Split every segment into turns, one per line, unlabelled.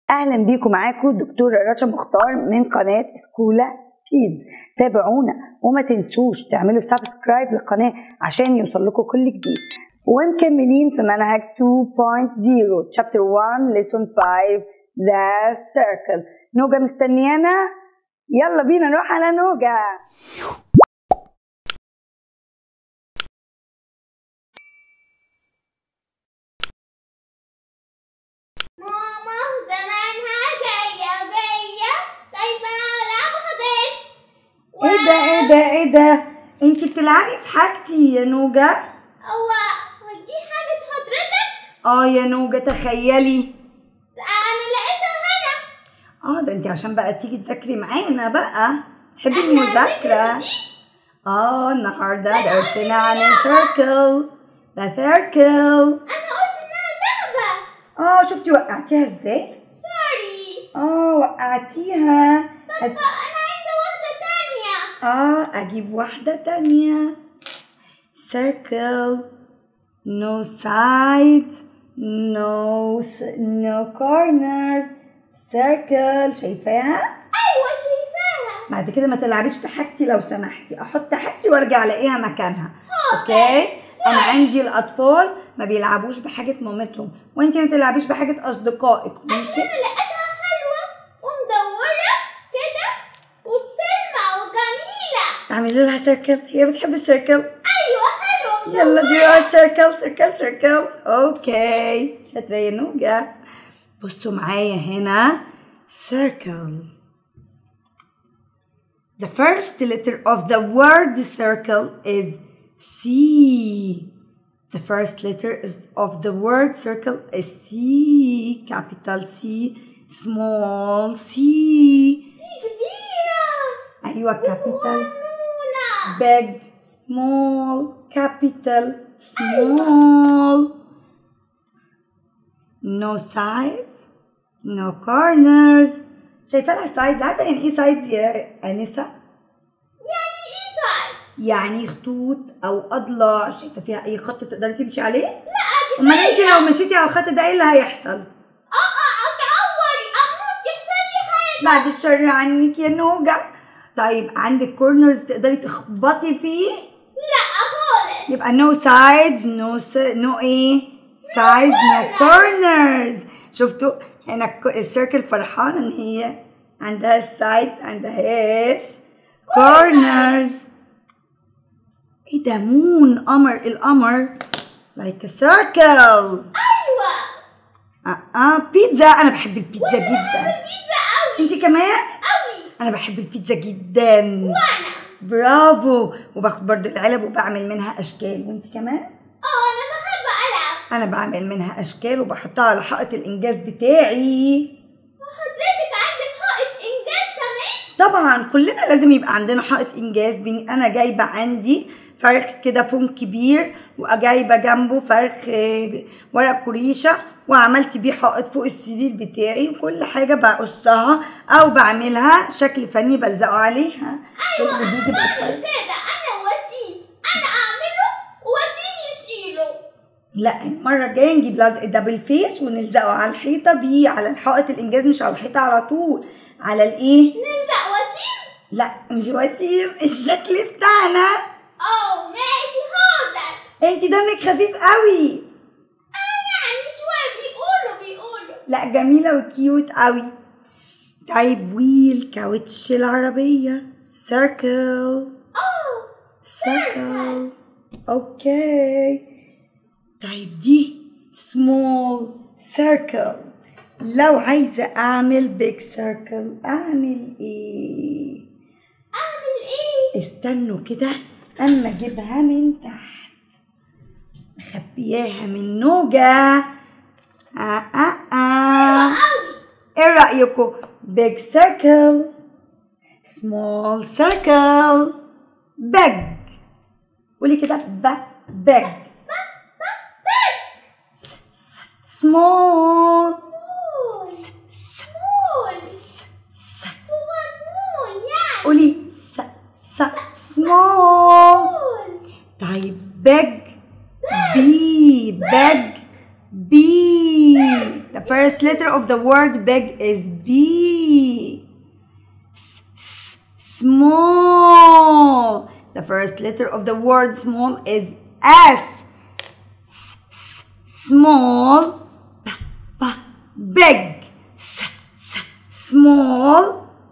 اهلا بيكم معاكم دكتوره رشا مختار من قناه سكولا كيدز تابعونا وما تنسوش تعملوا سبسكرايب للقناه عشان يوصل لكم كل جديد ومكملين في منهج 2.0 chapter 1 lesson 5 the circle نوجا مستنيانا يلا بينا نروح على نوجا
ماما زمانها جاية جاية جايبة ألعاب خدت
ايه ده ايه ده ايه ده انت بتلعبي في حاجتي يا نوجا
هو هو دي حاجة حضرتك؟
اه يا نوجا تخيلي
أنا لقيتها هنا
اه ده انت عشان بقى تيجي تذاكري معانا بقى تحبي
أنا
المذاكرة
هذاكر دي.
اه النهارده درسنا عن السيركل ده سيركل
أنا قلت إنها لعبة
اه شفتي وقعتيها ازاي
سوري
اه وقعتيها
بس
هت...
أنا عايزة واحدة تانية
اه اجيب واحدة تانية circle no sides no s- no corners circle شايفاها
أيوة شايفاها
بعد كده ما تلعبيش في حاجتي لو سمحتي احط حاجتي وارجع الاقيها مكانها اوكي انا عندي الاطفال ما بيلعبوش بحاجه مامتهم وانت ما تلعبيش بحاجه اصدقائك ممكن
أنا لقيتها حلوة ومدورة كده وبتلمع وجميلة
اعملي لها سيركل هي بتحب السيركل
أيوة حلوة
يلا دي ار سيركل سيركل سيركل اوكي شاطره يا نوجا بصوا معايا هنا circle The first letter of the word circle is C. The first letter is of the word circle is C, capital C, small c.
كبيرة
أيوة capital
صغنونة
big, small, capital, small. No sides, no corners. شايفة لها sides عارفة يعني ايه sides يا أنسة؟
يعني ايه سايز؟
يعني خطوط أو أضلاع شايفة فيها أي خط تقدري تمشي عليه؟
لا دي
أمال أنت لو مشيتي على الخط ده إيه اللي هيحصل؟
اه اه اتعوري اموت يحصل لي حاجة
بعد الشر عنك يا نوجة طيب عندك كورنرز تقدري تخبطي فيه؟
لا خالص
يبقى no sides no s- no ايه sides no corners شفتوا هنا الك- السيركل فرحانة ان هي عندهاش sides عندهاش corners ايه ده مون قمر القمر like a circle
ايوه
اه, آه بيتزا انا بحب البيتزا جدا
البيتزا قوي
انت كمان
قوي
انا بحب البيتزا جدا
وانا
برافو وباخد برضو العلب وبعمل منها اشكال وانت كمان
اه انا بحب العب
انا بعمل منها اشكال وبحطها على حائط الانجاز بتاعي
وحضرتك عندك حائط انجاز كمان
طبعا كلنا لازم يبقى عندنا حائط انجاز بني انا جايبه عندي فرخ كده فوم كبير وجايبه جنبه فرخ آه، ورق كريشه وعملت بيه حائط فوق السرير بتاعي وكل حاجه بقصها او بعملها شكل فني بلزقه عليها
ايوه
اللي بيجي
انا
بقى-
بعمل كده انا وسيم انا اعمله وسيم يشيله
لا المرة الجاية نجيب لزق دبل فيس ونلزقه على الحيطة بيه على الحائط الإنجاز مش على الحيطة على طول على الإيه؟
نلزق وسيم
لا مش وسيم الشكل بتاعنا
اه ماشي حاضر
انت دمك خفيف قوي
اه يعني شوية بيقولوا بيقولوا
لا جميلة وكيوت قوي طيب ويل كاوتش العربية سيركل
اه
سيركل اوكي طيب دي سمول سيركل لو عايزة أعمل بيج سيركل أعمل إيه؟
اعمل ايه
استنوا كده أما أجيبها من تحت مخبياها من نوجة آه آه آه
قوي
إيه رأيكم؟ بيج سيركل سمول سيركل بيج قولي كده ب بيج small
مون
س
مون
س
صغنون يعني
قولي س س small
مون
طيب big B big B the first letter of the word big is B. S- s- small. The first letter of the word small is S. S- s- small. B- b- big. S- s- small.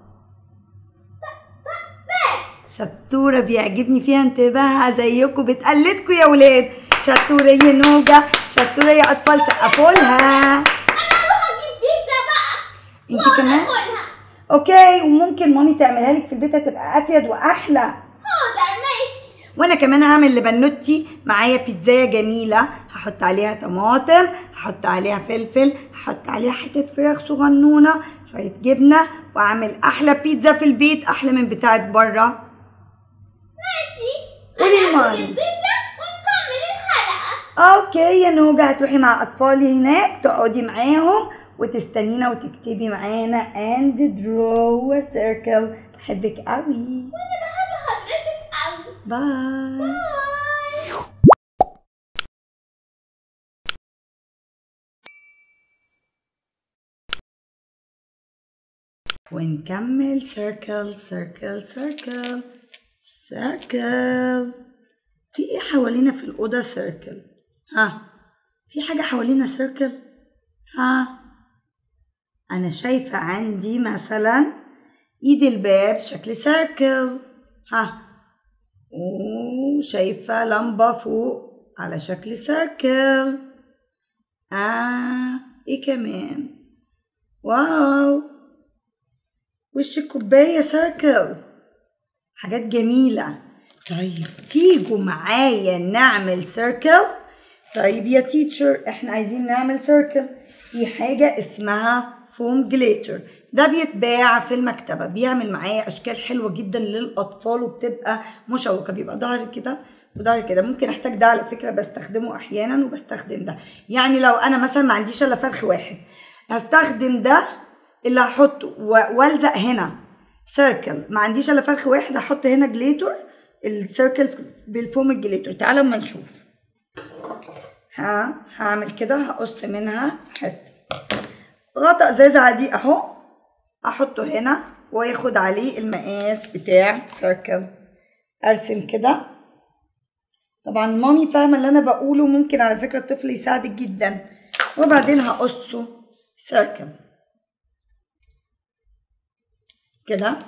شطورة بيعجبني فيها انتباهها زيكم بتقلدكم يا ولاد شطورة يا نوجة شطورة يا أطفال سقفوا لها
انا اروح اجيب بيتزا بقى
انت
وأقعد
كمان
اكلها
اوكي وممكن مامي تعملها لك في البيت هتبقى افيد واحلى
حاضر ماشي
وانا كمان هعمل لبنوتي معايا بيتزايه جميله هحط عليها طماطم هحط عليها فلفل هحط عليها حته فراخ صغنونه شويه جبنه واعمل احلى بيتزا في البيت احلى من بتاعه بره
ماشي
قولي
انا
لمامي.
اكل البيتزا ونكمل الحلقة
اوكي يا نوجة هتروحي مع اطفالي هناك تقعدي معاهم وتستنينا وتكتبي معانا and draw a circle بحبك قوي
وانا بحب حضرتك قوي
باي
باي
ونكمل circle circle circle circle في ايه حوالينا في الأوضة circle ها في حاجة حوالينا circle ها أنا شايفة عندي مثلا إيد الباب شكل circle ها وشايفة لمبة فوق على شكل circle آه إيه كمان واو وش الكوباية سيركل حاجات جميلة طيب تيجوا معايا نعمل سيركل طيب يا تيتشر احنا عايزين نعمل سيركل في حاجة اسمها فوم جليتر ده بيتباع في المكتبة بيعمل معايا أشكال حلوة جدا للأطفال وبتبقى مشوقة بيبقى ظهر كده وظهر كده ممكن احتاج ده على فكرة بستخدمه أحيانا وبستخدم ده يعني لو أنا مثلا ما عنديش إلا فرخ واحد هستخدم ده اللي هحطه و- والزق هنا سيركل ما عنديش الا فرخ واحد هحط هنا جليتور السيركل بالفوم الجليتور تعالوا اما نشوف ها هعمل كده هقص منها حته غطا ازازه عادي اهو احطه هنا وياخد عليه المقاس بتاع سيركل ارسم كده طبعا مامي فاهمه اللي انا بقوله ممكن على فكره الطفل يساعدك جدا وبعدين هقصه سيركل كده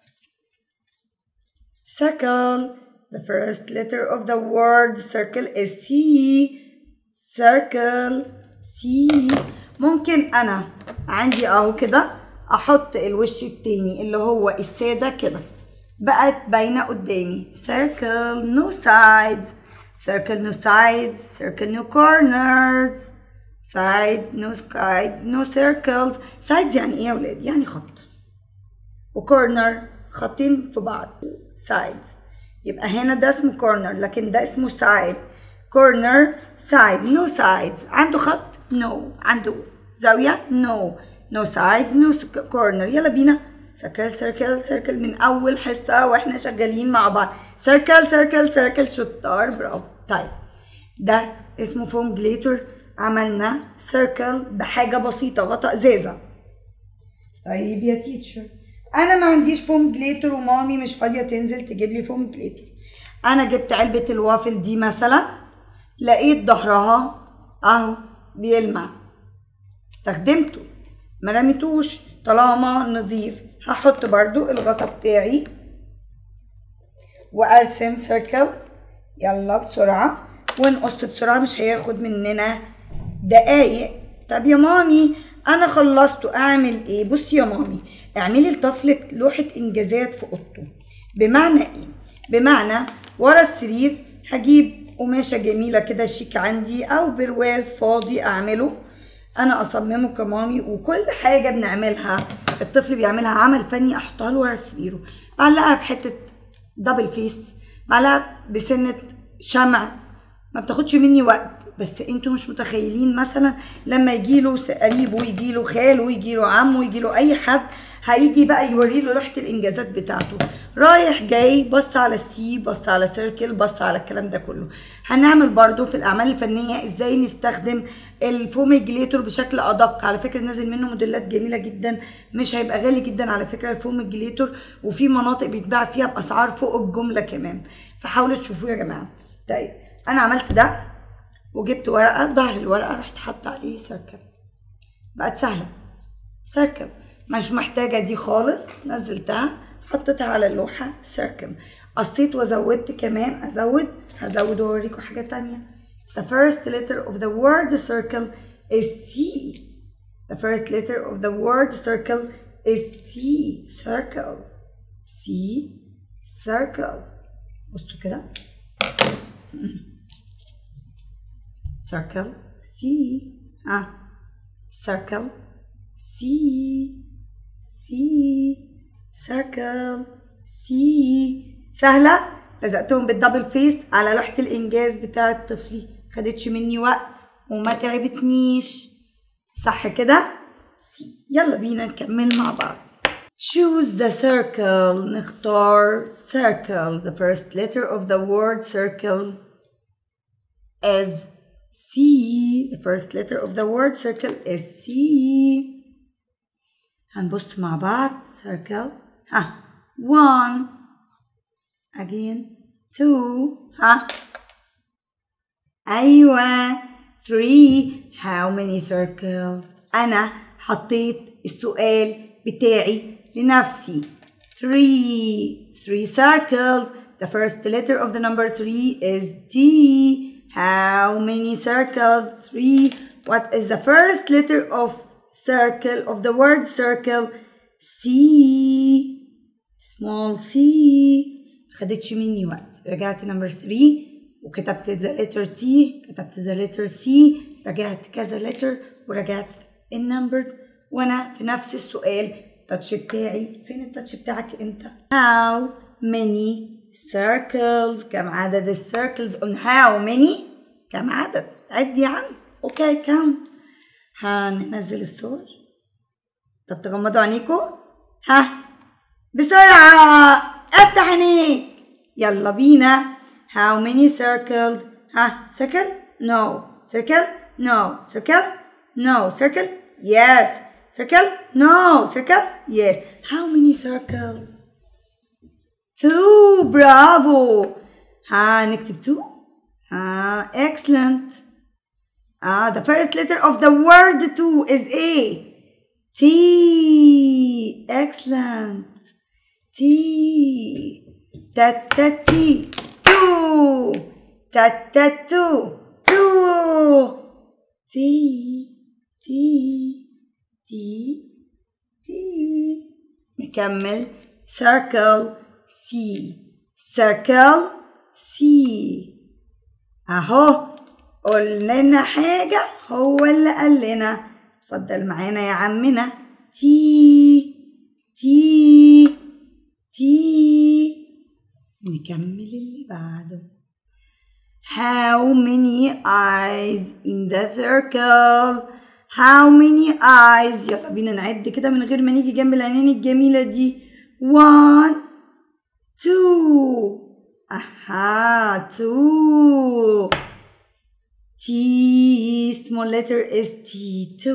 circle the first letter of the word circle is C circle C ممكن انا عندي اهو كده احط الوش التاني اللي هو السادة كده بقت باينة قدامي circle no sides circle no sides circle no corners sides no sides no circles sides يعني ايه يا ولاد يعني خط وكورنر خطين في بعض sides يبقى هنا ده اسمه كورنر لكن ده اسمه سايد كورنر سايد نو sides عنده خط نو no. عنده زاوية نو نو sides نو كورنر يلا بينا سيركل سيركل سيركل من أول حصة واحنا شغالين مع بعض سيركل سيركل سيركل شطار برافو طيب ده اسمه فوم جليتر عملنا سيركل بحاجة بسيطة غطا ازازة طيب يا تيتشر انا ما عنديش فوم جليتر ومامي مش فاضيه تنزل تجيب لي فوم جليتر انا جبت علبه الوافل دي مثلا لقيت ظهرها اهو بيلمع استخدمته ما رميتوش طالما نضيف هحط برضو الغطا بتاعي وارسم سيركل يلا بسرعه ونقص بسرعه مش هياخد مننا دقايق طب يا مامي انا خلصت اعمل ايه بصي يا مامي اعملي لطفلك لوحه انجازات في اوضته بمعنى ايه بمعنى ورا السرير هجيب قماشه جميله كده شيك عندي او برواز فاضي اعمله انا اصممه كمامي وكل حاجه بنعملها الطفل بيعملها عمل فني احطها له ورا سريره بعلقها بحته دبل فيس بعلقها بسنه شمع ما بتاخدش مني وقت بس انتوا مش متخيلين مثلا لما يجيله قريبه يجيله خاله يجيله عمه يجيله اي حد هيجي بقى يوري له لوحه الانجازات بتاعته رايح جاي بص على السي بص على سيركل بص على الكلام ده كله هنعمل برضو في الاعمال الفنيه ازاي نستخدم الفوميجليتور بشكل ادق على فكره نازل منه موديلات جميله جدا مش هيبقى غالي جدا على فكره الفوميجليتور وفي مناطق بيتباع فيها باسعار فوق الجمله كمان فحاولوا تشوفوه يا جماعه طيب انا عملت ده وجبت ورقه ظهر الورقه رحت حاطه عليه سيركل بقت سهله سيركل مش محتاجه دي خالص نزلتها حطيتها على اللوحه سيركل قصيت وزودت كمان ازود هزود واوريكم حاجه تانية the first letter of the word circle is C the first letter of the word circle is C circle C circle بصوا كده circle C ها circle C C circle C سهلة لزقتهم بالدبل فيس على لوحة الإنجاز بتاعة طفلي خدتش مني وقت وما تعبتنيش صح كده؟ يلا بينا نكمل مع بعض choose the circle نختار circle the first letter of the word circle is C the first letter of the word circle is C هنبص مع بعض circle ها one again two ها أيوة three how many circles أنا حطيت السؤال بتاعي لنفسي three three circles the first letter of the number three is T how many circles three what is the first letter of circle of the word circle C small c خدتش مني وقت رجعت نمبر 3 وكتبت ذا لتر تي كتبت ذا لتر سي رجعت كذا لتر ورجعت النمبرز وانا في نفس السؤال التاتش بتاعي فين التاتش بتاعك انت how many circles كم عدد السيركلز on how many كم عدد عد يا عم اوكي كاونت هننزل الصور طب تغمضوا عينيكم ها بسرعة افتح عينيك يلا بينا how many circles ها circle no circle no circle no circle yes circle no circle yes how many circles two bravo ها نكتب two ها excellent Ah, the first letter of the word two is A. T. Excellent. T. Ta ta T. Two. Ta ta two. Two. T. T. T. T. نكمل circle C. Circle C. أهو قلنا لنا حاجة هو اللي قال لنا اتفضل معانا يا عمنا تي تي تي نكمل اللي بعده How many eyes in the circle How many eyes يلا بينا نعد كده من غير ما نيجي جنب العينين الجميلة دي one two أها two T small letter is T2.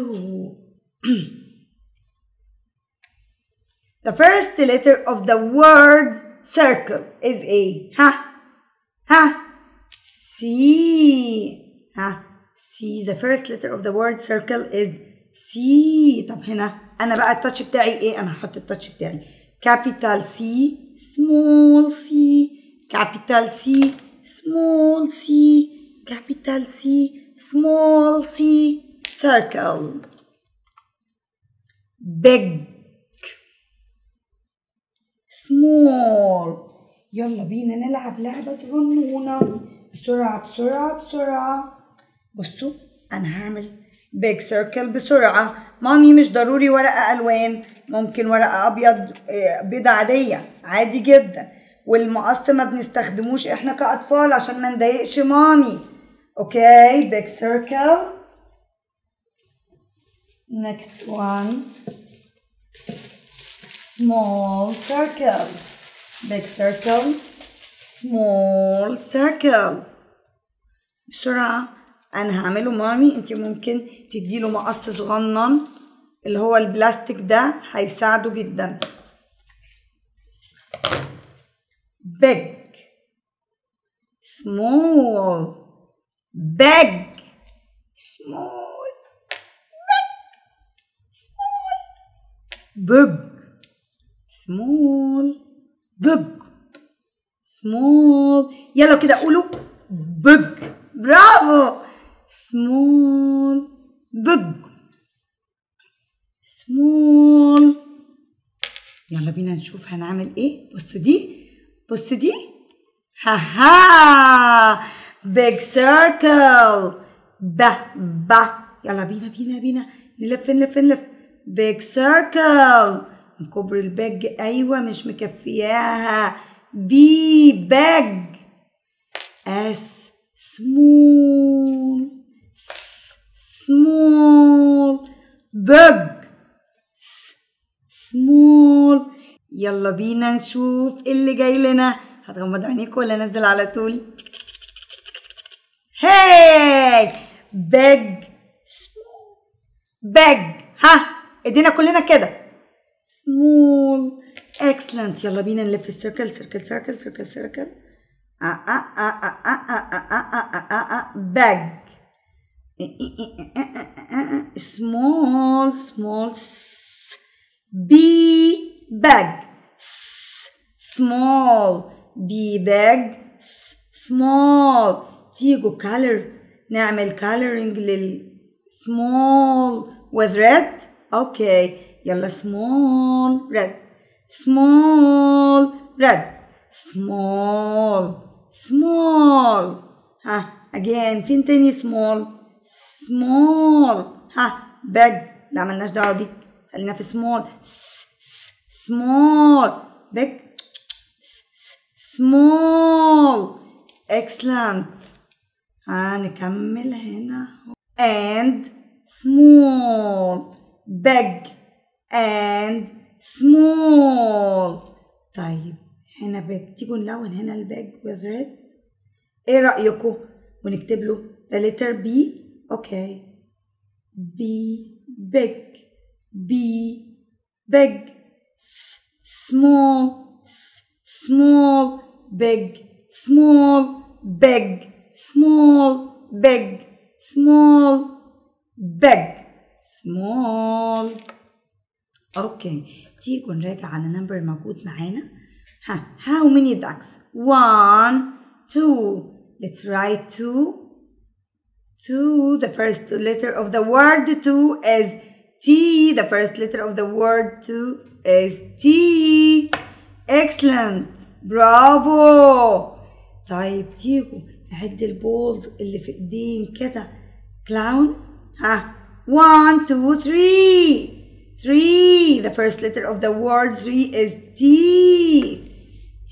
the first letter of the word circle is A. Ha. Ha. C. Ha. C. The first letter of the word circle is C. طب هنا أنا بقى التاتش بتاعي إيه؟ أنا هحط التاتش بتاعي capital C small c capital C small c capital C, small c, circle. Big, small. يلا بينا نلعب لعبة صغنونة بسرعة بسرعة بسرعة بصوا أنا هعمل big circle بسرعة مامي مش ضروري ورقة ألوان ممكن ورقة أبيض بيضة عادية عادي جدا والمقص ما بنستخدموش احنا كأطفال عشان ما نضايقش مامي Okay, big circle. Next one. small circle big circle small circle بسرعة أنا هعمله مامي أنت ممكن تديله مقص صغنن اللي هو البلاستيك ده هيساعده جدا big small big small big small big small يلا كده قولوا big برافو small big small يلا بينا نشوف هنعمل ايه بصوا دي بصوا دي ها ها big circle ب ب يلا بينا بينا بينا نلف نلف نلف big circle نكبر الباج ايوه مش مكفياها بي باج اس small s small big s small يلا بينا نشوف إيه اللي جاي لنا هتغمض عينيك ولا نزل على طول هاي big big ها ايدينا كلنا كده small excellent يلا بينا نلف السيركل سيركل سيركل سيركل سيركل bag small small b bag small b bag small تيجوا color نعمل coloring لل small with red okay يلا small red small red small small ها again فين تاني small small ها big لا ملناش دعوة بيك خلينا في small s s small big s s small excellent هنكمل هنا and small big and small طيب هنا big تيجوا نلون هنا الباج with red ايه رأيكم ونكتب له the letter B اوكي B big B big S- small S- small big small big small big small big small اوكي تيجوا نراجع على نمبر موجود معانا ها how many ducks one two let's write two two the first letter of the word two is T the first letter of the word two is T excellent برافو طيب تيجوا نعد البولز اللي في ايدين كده كلاون ها one two three three the first letter of the word three is T T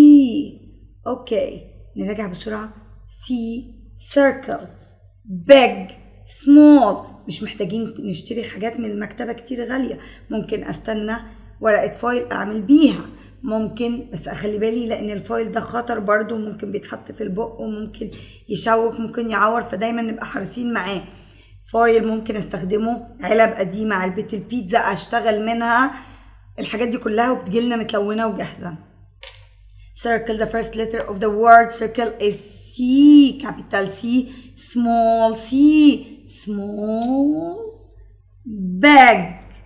اوكي نراجع بسرعة C circle big small مش محتاجين نشتري حاجات من المكتبة كتير غالية ممكن استنى ورقة فايل اعمل بيها ممكن بس اخلي بالي لان الفايل ده خطر برضو ممكن بيتحط في البق وممكن يشوك ممكن يعور فدايما نبقى حريصين معاه فايل ممكن استخدمه علب قديمة علبة البيتزا اشتغل منها الحاجات دي كلها وبتجيلنا متلونة وجاهزة circle the first letter of the word circle is C capital C small c small bag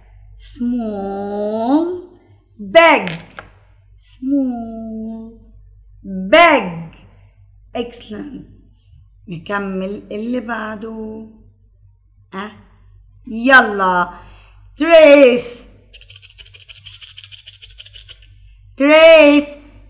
small bag small bag excellent نكمل اللي بعده أه يلا تريس تريس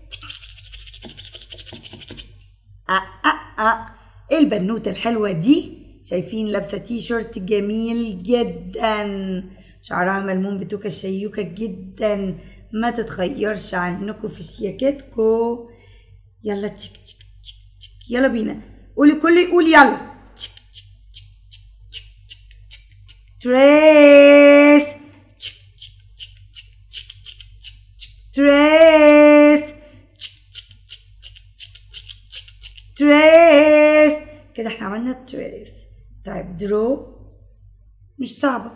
أه أه أه إيه البنوتة الحلوة دي شايفين لابسة تي شيرت جميل جدا شعرها ملموم بتوكة شيوكة جدا ما تتغيرش عنكم في شياكتكم يلا تشك تشك تشك تشك يلا بينا قولي كل يقول يلا تشك تشك تشك تشك تشك تشك تشك تريس تشك تشك تشك تشك تشك trace trace كده احنا عملنا trace طيب draw مش صعبة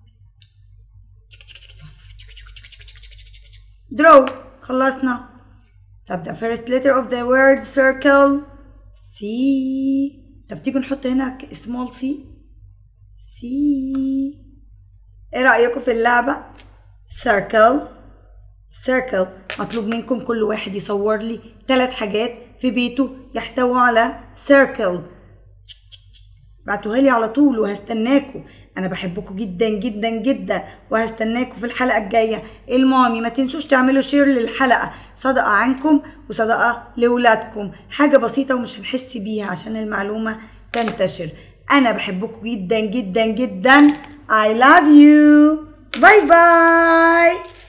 draw خلصنا طب the first letter of the word circle C طب تيجوا نحط هنا small c C ايه رأيكم في اللعبة circle circle مطلوب منكم كل واحد يصور لي ثلاث حاجات في بيته يحتووا على circle بعتوها لي على طول وهستناكم انا بحبكم جدا جدا جدا وهستناكم في الحلقه الجايه المامي ما تنسوش تعملوا شير للحلقه صدقه عنكم وصدقه لاولادكم حاجه بسيطه ومش هنحس بيها عشان المعلومه تنتشر انا بحبكم جدا جدا جدا I love you باي باي